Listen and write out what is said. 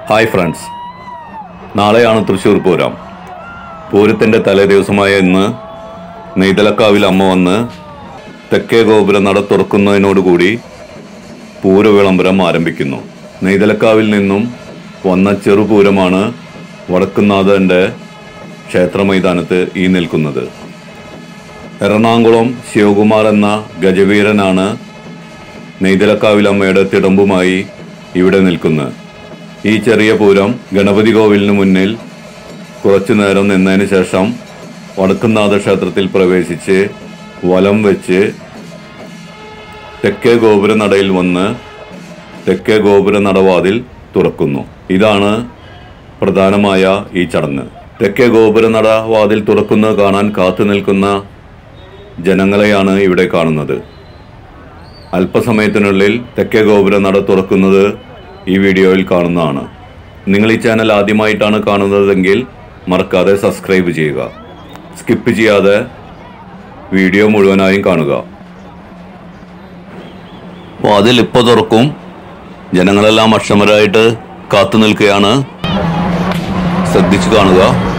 hi friends നാളെയാണ് തൃശ്ശൂർ പൂരം പൂരത്തിൻ്റെ തലേദിവസമായ ഇന്ന് നെയ്തലക്കാവിൽ അമ്മ വന്ന് തെക്കേ ഗോപുര നട തുറക്കുന്നതിനോടുകൂടി പൂരവിളംബരം ആരംഭിക്കുന്നു നെയ്തലക്കാവിൽ നിന്നും വന്ന ചെറുപൂരമാണ് വടക്കുന്നാഥൻ്റെ ക്ഷേത്ര മൈതാനത്ത് ഈ നിൽക്കുന്നത് എറണാകുളം ശിവകുമാർ എന്ന ഗജവീരനാണ് നെയ്തലക്കാവിൽ അമ്മയുടെ തിടമ്പുമായി ഇവിടെ നിൽക്കുന്നത് ഈ ചെറിയ പൂരം ഗണപതി കോവിലിന് മുന്നിൽ കുറച്ചു നേരം നിന്നതിന് ശേഷം വടക്കുന്നാഥ ക്ഷേത്രത്തിൽ പ്രവേശിച്ച് വലം വെച്ച് തെക്കേ ഗോപുര നടയിൽ വന്ന് തെക്കേ ഗോപുര നടവാതിൽ തുറക്കുന്നു ഇതാണ് പ്രധാനമായ ഈ ചടങ്ങ് തെക്കേ ഗോപുര നടവാതിൽ തുറക്കുന്നത് കാണാൻ കാത്തു നിൽക്കുന്ന ജനങ്ങളെയാണ് ഇവിടെ കാണുന്നത് അല്പസമയത്തിനുള്ളിൽ തെക്കേ ഗോപുര നട തുറക്കുന്നത് ഈ വീഡിയോയിൽ കാണുന്നതാണ് നിങ്ങൾ ഈ ചാനൽ ആദ്യമായിട്ടാണ് കാണുന്നതെങ്കിൽ മറക്കാതെ സബ്സ്ക്രൈബ് ചെയ്യുക സ്കിപ്പ് ചെയ്യാതെ വീഡിയോ മുഴുവനായും കാണുക വാതിൽ ഇപ്പോൾ തുറക്കും ജനങ്ങളെല്ലാം അക്ഷമരായിട്ട് കാത്തു നിൽക്കുകയാണ് ശ്രദ്ധിച്ചു കാണുക